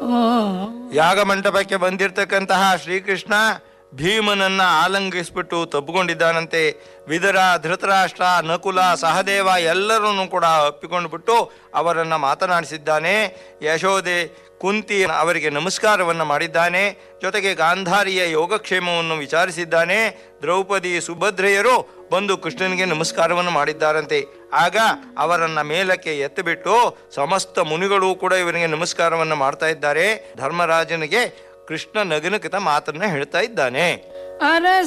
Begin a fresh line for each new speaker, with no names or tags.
ಯಾಗ ಮಂಟಪಕ್ಕೆ ಬಂದಿರತಕ್ಕಂತಹ ಶ್ರೀಕೃಷ್ಣ ಭೀಮನನ್ನ ಆಲಂಗಿಸ್ಬಿಟ್ಟು ತಬ್ಬಿಕೊಂಡಿದ್ದಾನಂತೆ ವಿದರ ಧೃತರಾಷ್ಟ್ರ ನಕುಲ ಸಹದೇವ ಎಲ್ಲರನ್ನೂ ಕೂಡ ಅಪ್ಪಿಕೊಂಡು ಬಿಟ್ಟು ಅವರನ್ನ ಮಾತನಾಡಿಸಿದ್ದಾನೆ ಯಶೋದೆ ಕುಂತಿ ಅವರಿಗೆ ನಮಸ್ಕಾರವನ್ನು ಮಾಡಿದ್ದಾನೆ ಜೊತೆಗೆ ಗಾಂಧಾರಿಯ ಯೋಗಕ್ಷೇಮವನ್ನು ವಿಚಾರಿಸಿದ್ದಾನೆ ದ್ರೌಪದಿ ಸುಭದ್ರೆಯರು ಬಂದು ಕೃಷ್ಣನಿಗೆ ನಮಸ್ಕಾರವನ್ನು ಮಾಡಿದ್ದಾರಂತೆ ಆಗ ಅವರನ್ನ ಮೇಲಕ್ಕೆ ಎತ್ತಿಬಿಟ್ಟು ಸಮಸ್ತ ಮುನಿಗಳು ಕೂಡ ಇವರಿಗೆ ನಮಸ್ಕಾರವನ್ನು ಮಾಡ್ತಾ ಇದ್ದಾರೆ ಧರ್ಮರಾಜನಿಗೆ ಕೃಷ್ಣ ನಗನಕತ ಮಾತನ್ನ ಹೇಳ್ತಾ ಇದ್ದಾನೆ
ಅರಸ